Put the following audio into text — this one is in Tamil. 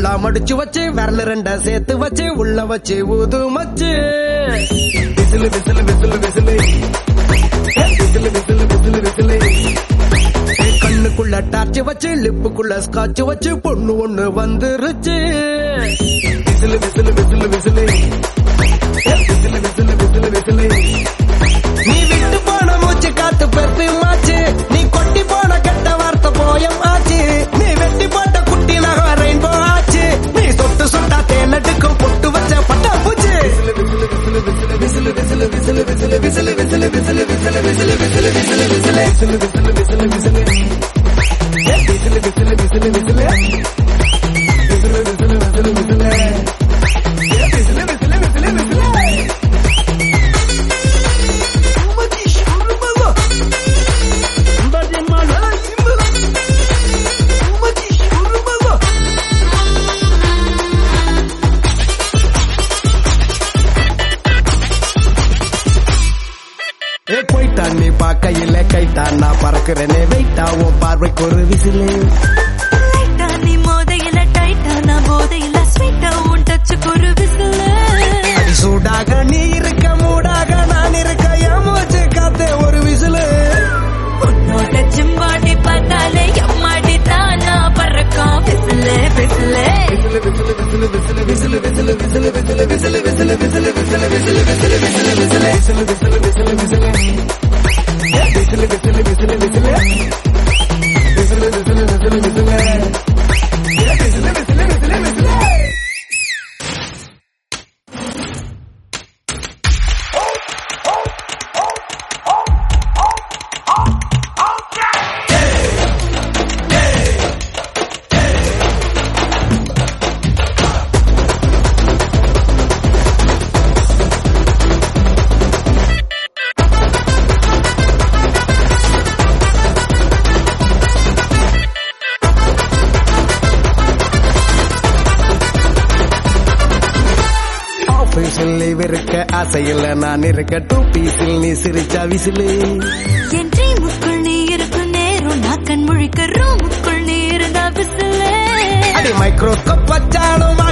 நாளா மடிச்சு வச்சு விரல ரெண்ட சேர்த்து வச்சு உள்ள வச்சு ஊது மச்சு whistle whistle whistle whistle whistle whistle whistle whistle கண்ணுக்குள்ள டார்ச் வச்சு லிப்புக்குள்ள ஸ்காட்ச் வச்சு பொண்ணு ஒண்ணு வந்துருச்சு whistle whistle whistle whistle whistle whistle whistle whistle நீ விட்டு போன மூச்சு காத்து பெர்ஃபியூம் ஆச்சு நீ கொட்டி போன கெட்ட வார்த்தை போயம் ஆச்சு நீ வெட்டி போட்ட குட்டி நகம் ரெயின்போ ஆச்சு நீ சொட்டு சொட்டா தேனட்டுக்கும் பொட்டு வச்ச பட்டா பூச்சு ஏ போயிட்டா நீ பார்க்கையில கைட்டா நான் பறக்கிறேனே வெயிட்டா உன் பார்வைக்கு ஒரு விசிலு லைட்டா நீ மோதையில டைட்டா நான் போதையில ஸ்வீட்டா உன் டச்சுக்கு ஒரு விசில் அடி சூடாக நீ இருக்க மூடாக நான் இருக்க என் மூச்சு காத்தே ஒரு விசிலு உன்னோட ஜிம்பாடி பார்த்தாலே எம்மாடி தானா பறக்கும் விசில் விசில் ஆபீஸில் லீவ் இருக்க ஆசையில் நான் இருக்க டூ பீஸில் நீ சிரிச்சா விசிலு என் ட்ரீமுக்குள் நீ இருக்கும் நேரம் நான் கண் முழிக்க ரூமுக்குள் நீ இருந்தா விசில் அடி மைக்ரோஸ்கோப் வச்சாலும்